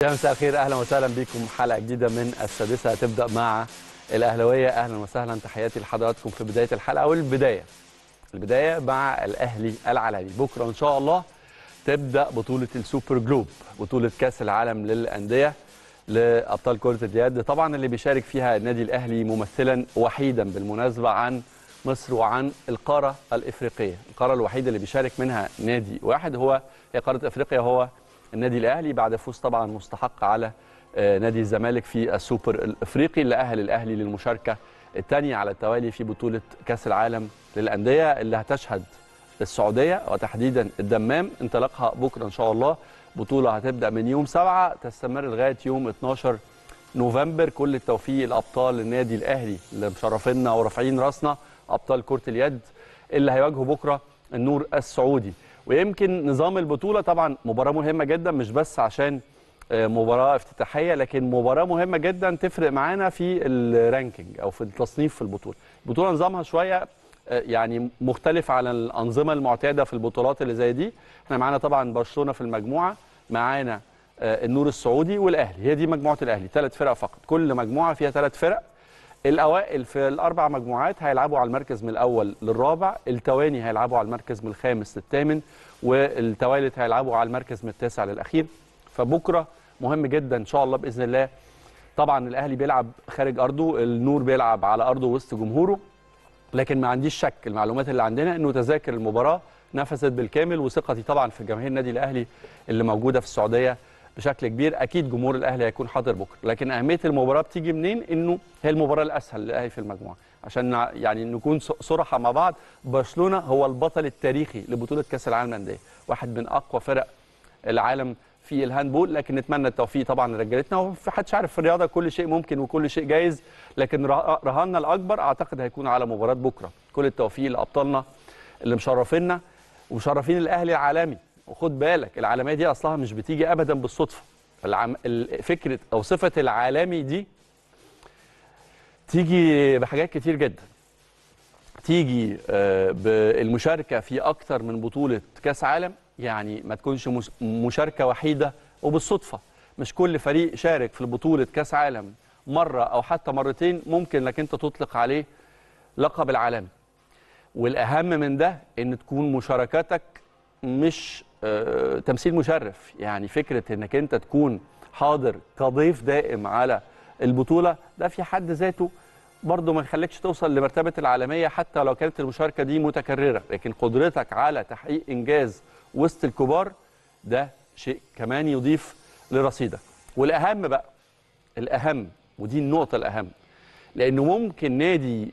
يا مساء الخير اهلا وسهلا بكم حلقه جديده من السادسه هتبدا مع الاهلاويه اهلا وسهلا تحياتي لحضراتكم في بدايه الحلقه والبدايه البدايه مع الاهلي العالمي بكره ان شاء الله تبدا بطوله السوبر جلوب بطوله كاس العالم للانديه لابطال كره اليد طبعا اللي بيشارك فيها النادي الاهلي ممثلا وحيدا بالمناسبه عن مصر وعن القاره الافريقيه القاره الوحيده اللي بيشارك منها نادي واحد هو هي قاره افريقيا هو النادي الاهلي بعد فوز طبعا مستحق على نادي الزمالك في السوبر الافريقي اللي اهل الاهلي للمشاركه الثانيه على التوالي في بطوله كاس العالم للانديه اللي هتشهد السعوديه وتحديدا الدمام انطلاقها بكره ان شاء الله بطوله هتبدا من يوم 7 تستمر لغايه يوم 12 نوفمبر كل التوفيق لابطال النادي الاهلي اللي مشرفينا ورافعين راسنا ابطال كره اليد اللي هيواجهوا بكره النور السعودي ويمكن نظام البطوله طبعا مباراه مهمه جدا مش بس عشان مباراه افتتاحيه لكن مباراه مهمه جدا تفرق معانا في الرانكينج او في التصنيف في البطوله البطوله نظامها شويه يعني مختلف عن الانظمه المعتاده في البطولات اللي زي دي احنا معانا طبعا برشلونه في المجموعه معانا النور السعودي والاهلي هي دي مجموعه الاهلي ثلاث فرق فقط كل مجموعه فيها ثلاث فرق الاوائل في الاربع مجموعات هيلعبوا على المركز من الاول للرابع التواني هيلعبوا على المركز من الخامس للثامن والتوالت هيلعبوا على المركز من التاسع للاخير فبكره مهم جدا ان شاء الله باذن الله طبعا الاهلي بيلعب خارج ارضه النور بيلعب على ارضه وسط جمهوره لكن ما عنديش شك المعلومات اللي عندنا انه تذاكر المباراه نفذت بالكامل وثقتي طبعا في جماهير النادي الاهلي اللي موجوده في السعوديه بشكل كبير اكيد جمهور الاهلي هيكون حاضر بكره لكن اهميه المباراه بتيجي منين انه هي المباراه الاسهل للاهلي في المجموعه عشان يعني نكون صراحه مع بعض برشلونه هو البطل التاريخي لبطوله كاس العالم للانديه واحد من اقوى فرق العالم في الهاندبول لكن نتمنى التوفيق طبعا لرجالتنا وفي حدش عارف في الرياضه كل شيء ممكن وكل شيء جايز لكن رهاننا الاكبر اعتقد هيكون على مباراه بكره كل التوفيق لابطالنا اللي مشرفينا ومشرفين الاهلي العالمي وخد بالك العالميه دي اصلها مش بتيجي ابدا بالصدفه العم... فكره او صفه العالمي دي تيجي بحاجات كتير جدا تيجي بالمشاركه في اكتر من بطوله كاس عالم يعني ما تكونش مشاركه وحيده وبالصدفه مش كل فريق شارك في بطوله كاس عالم مره او حتى مرتين ممكن انك انت تطلق عليه لقب العالمي والاهم من ده ان تكون مشاركاتك مش آه تمثيل مشرف يعني فكره انك انت تكون حاضر كضيف دائم على البطوله ده في حد ذاته برضه ما يخليكش توصل لمرتبه العالميه حتى لو كانت المشاركه دي متكرره لكن قدرتك على تحقيق انجاز وسط الكبار ده شيء كمان يضيف لرصيدك والاهم بقى الاهم ودي النقطه الاهم لانه ممكن نادي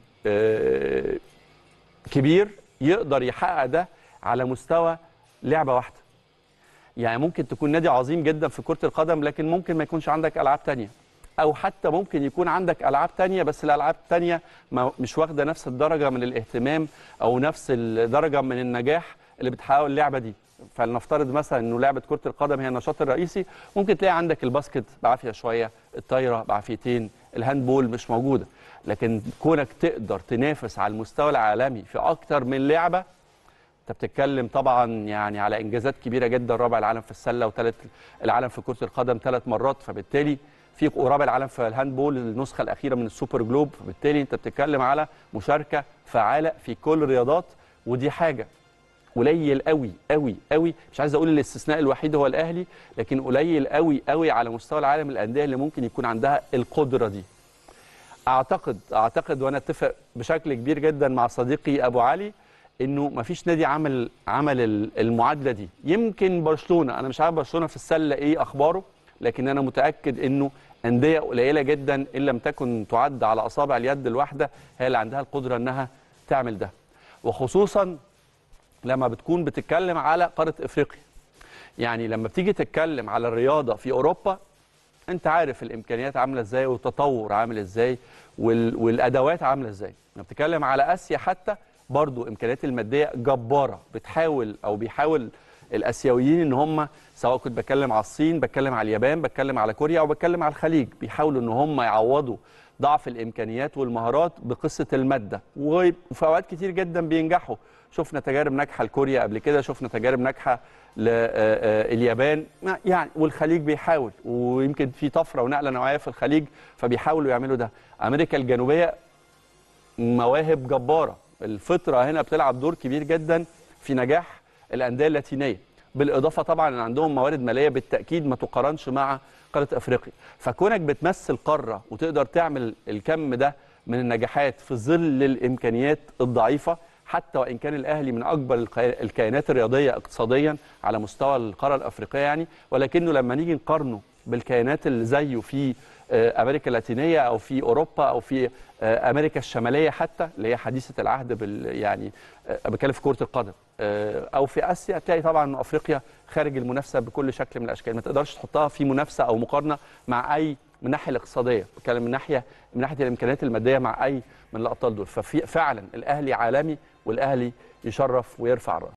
آه كبير يقدر يحقق ده على مستوى لعبه واحده يعني ممكن تكون نادي عظيم جدا في كره القدم لكن ممكن ما يكونش عندك العاب تانية او حتى ممكن يكون عندك العاب تانية بس الالعاب التانية مش واخده نفس الدرجه من الاهتمام او نفس الدرجه من النجاح اللي بتحققه اللعبه دي فلنفترض مثلا انه لعبه كره القدم هي النشاط الرئيسي ممكن تلاقي عندك الباسكت بعافيه شويه الطايره بعافيتين الهاندبول مش موجوده لكن كونك تقدر تنافس على المستوى العالمي في اكتر من لعبه انت بتتكلم طبعا يعني على انجازات كبيره جدا رابع العالم في السله وثالث العالم في كره القدم ثلاث مرات فبالتالي في ورابع العالم في الهاندبول النسخه الاخيره من السوبر جلوب فبالتالي انت بتتكلم على مشاركه فعاله في كل الرياضات ودي حاجه قليل قوي قوي قوي مش عايز اقول الاستثناء الوحيد هو الاهلي لكن قليل قوي قوي على مستوى العالم الانديه اللي ممكن يكون عندها القدره دي اعتقد اعتقد وانا اتفق بشكل كبير جدا مع صديقي ابو علي انه ما فيش نادي عمل عمل المعادله دي يمكن برشلونه انا مش عارف برشلونه في السله ايه اخباره لكن انا متاكد انه انديه قليله جدا ان لم تكن تعد على اصابع اليد الواحده هي اللي عندها القدره انها تعمل ده وخصوصا لما بتكون بتتكلم على قاره افريقيا يعني لما بتيجي تتكلم على الرياضه في اوروبا انت عارف الامكانيات عامله ازاي والتطور عامل ازاي والادوات عامله ازاي لما بتتكلم على اسيا حتى برضو امكانيات الماديه جباره بتحاول او بيحاول الاسيويين ان هم سواء كنت بتكلم على الصين بتكلم على اليابان بتكلم على كوريا او بتكلم على الخليج بيحاولوا ان هم يعوضوا ضعف الامكانيات والمهارات بقصه الماده وفي اوقات كتير جدا بينجحوا شفنا تجارب ناجحه لكوريا قبل كده شفنا تجارب ناجحه لليابان يعني والخليج بيحاول ويمكن في طفره ونقله نوعيه في الخليج فبيحاولوا يعملوا ده امريكا الجنوبيه مواهب جباره الفطره هنا بتلعب دور كبير جدا في نجاح الانديه اللاتينيه بالاضافه طبعا ان عندهم موارد ماليه بالتاكيد ما تقارنش مع قاره افريقيا فكونك بتمثل قاره وتقدر تعمل الكم ده من النجاحات في ظل الامكانيات الضعيفه حتى وان كان الاهلي من اكبر الكيانات الرياضيه اقتصاديا على مستوى القاره الافريقيه يعني ولكنه لما نيجي نقارنه بالكيانات اللي زيه في امريكا اللاتينيه او في اوروبا او في امريكا الشماليه حتى اللي هي حديثه العهد بال يعني بتكلم في كره القدم او في اسيا تلاقي طبعا ان افريقيا خارج المنافسه بكل شكل من الاشكال ما تقدرش تحطها في منافسه او مقارنه مع اي من الناحيه الاقتصاديه بتكلم من ناحيه من ناحيه الامكانيات الماديه مع اي من الابطال دول ففعلا الاهلي عالمي والاهلي يشرف ويرفع الراس